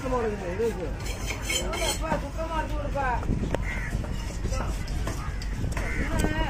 அப்பா, சுத்தமா இருக்கு கொடுப்பா. என்ன?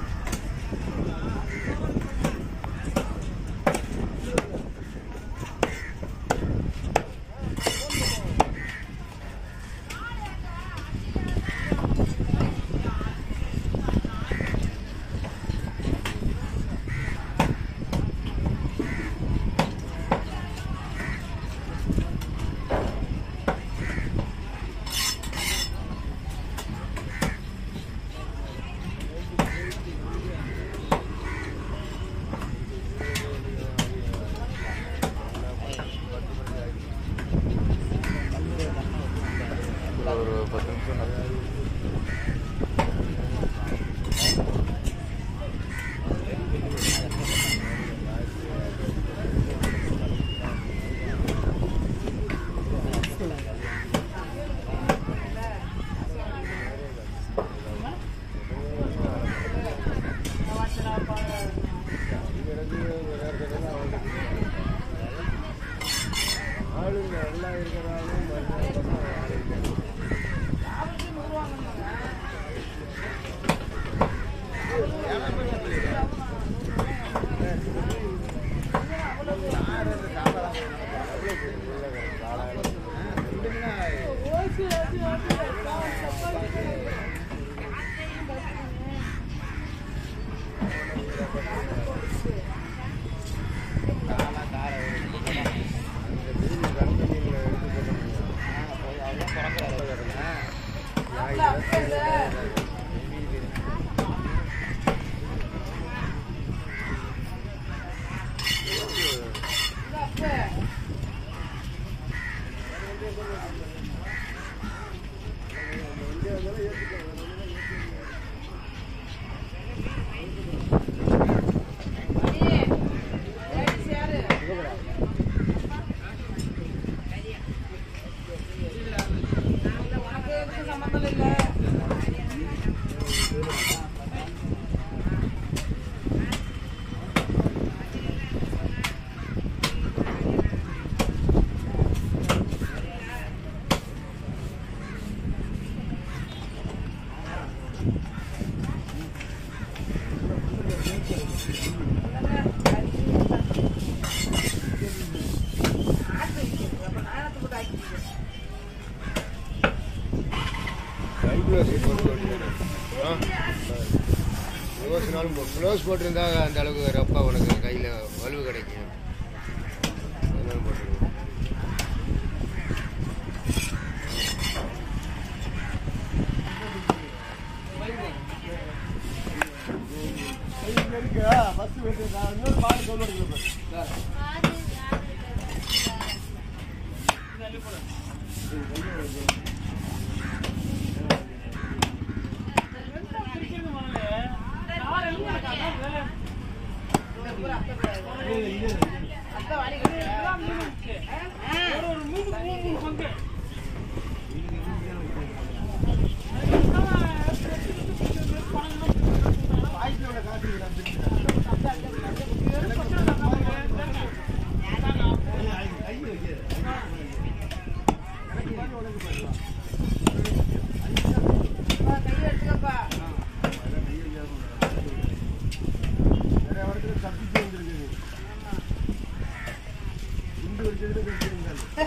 ஒரு பத்து நிமிஷம் நடக்கும். ஆளுங்க எல்லாம் இருக்கிறாங்க அப்பா, அப்பா இல்ல. இல்ல, அப்பா. மணி, ladies யாரு? இல்ல, உனக்கு எதுக்கும் சம்மந்தம் இல்ல க்ளோஸ்னாலும் க்ளோஸ் போட்டிருந்தா அந்த அளவுக்கு ரப்பா உனக்கு கையில் வலுவு கிடைக்கும் அதனால போட்டுருங்க கையை எடுத்துக்கப்பா நிறைய இடத்துல தப்பிச்சு வந்திருக்குது இந்து வரைக்கும் இந்த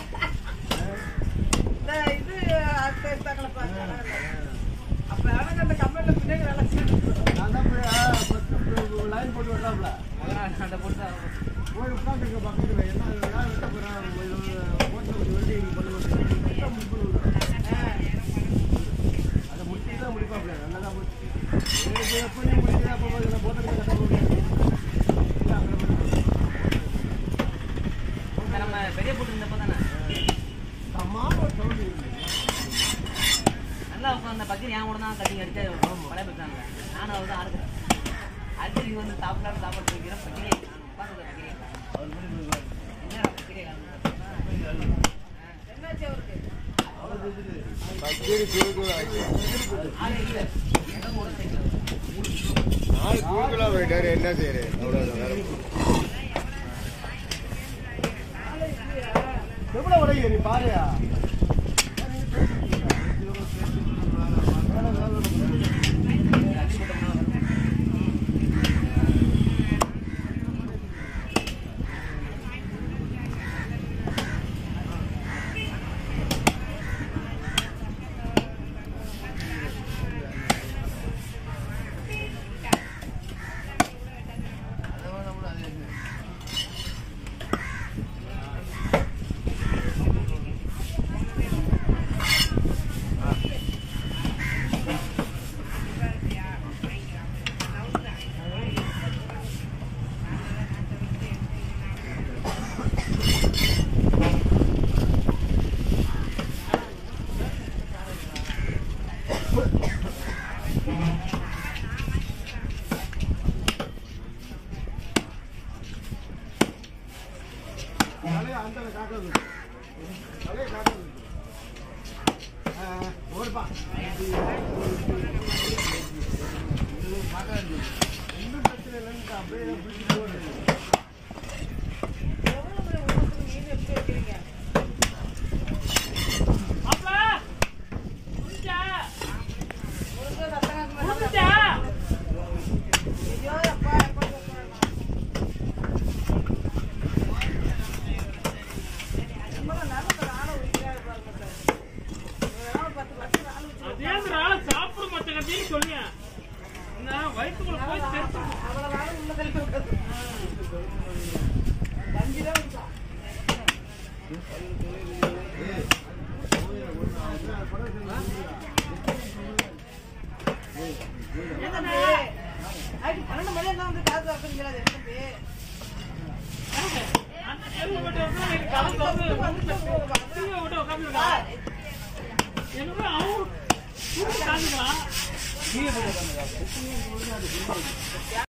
இது அத்தை எடுத்தாங்களப்பா அப்ப எனக்கு அந்த கம்பெனில பின்னாடி வேலை செய்யணும் நான் தான் போய் ஃபஸ்ட்டு லைன் போட்டு விடலாம்ல போய் உட்காந்துருக்க பக்கத்தில் என்ன வேலை வெட்ட போகிறேன் போட்டு கொஞ்சம் வெட்டி பண்ணுவோம் அதை முடிச்சு தான் முடிப்பாப்ல நல்லா தான் முடிச்சு எனக்கு எப்படி முடிக்கிறேன் அப்போ போட்டு கட்ட முடியாது நம்ம பெரிய போட்டு இருந்தப்போ தானே மாமா சவுண்டு நல்லா உட்காந்து பக்கி என் கூட தான் கட்டி அடிச்சு பழைய போயிட்டாங்க நானும் அவர் தான் ஆடுறேன் அடுத்து நீ வந்து சாப்பிடலாம் சாப்பாடு போய்க்கிறேன் பக்கிரியே உட்காந்து பக்கிரியே என்ன பக்கிரியே என்னாச்சு அவருக்கு பச்சரி தூள் ஆச்சு ஆளே இல்லை இடம் ஒரு சைக்கிள் நாலு தூள்களா போயிட்டாரு என்ன செய்யறது அவ்வளோதான் வேற எப்படி உடையுது நீ பாருயா அந்த காக்கிறது அதே காக்கிறது ஓடுப்பா ஒன்றும் பிரச்சனை இல்லைன்னு அப்படியே பிடிச்சிட்டு ஓடு அதேந்திரா சாப்பிட மாட்டேங்கிறதையும் சொல்லுங்க நான் வயிற்றுக்குள்ள போய் தெரிச்சு பன்னெண்டு மணி இருந்தா வந்து காசு அப்படிங்கிறது எனக்கு அந்த எருவு விட்டு உட்கார்ந்து எனக்கு கலந்து வந்து தீயை விட்டு உட்காந்துருக்கா என்னமோ அவன் காமிக்கலாம்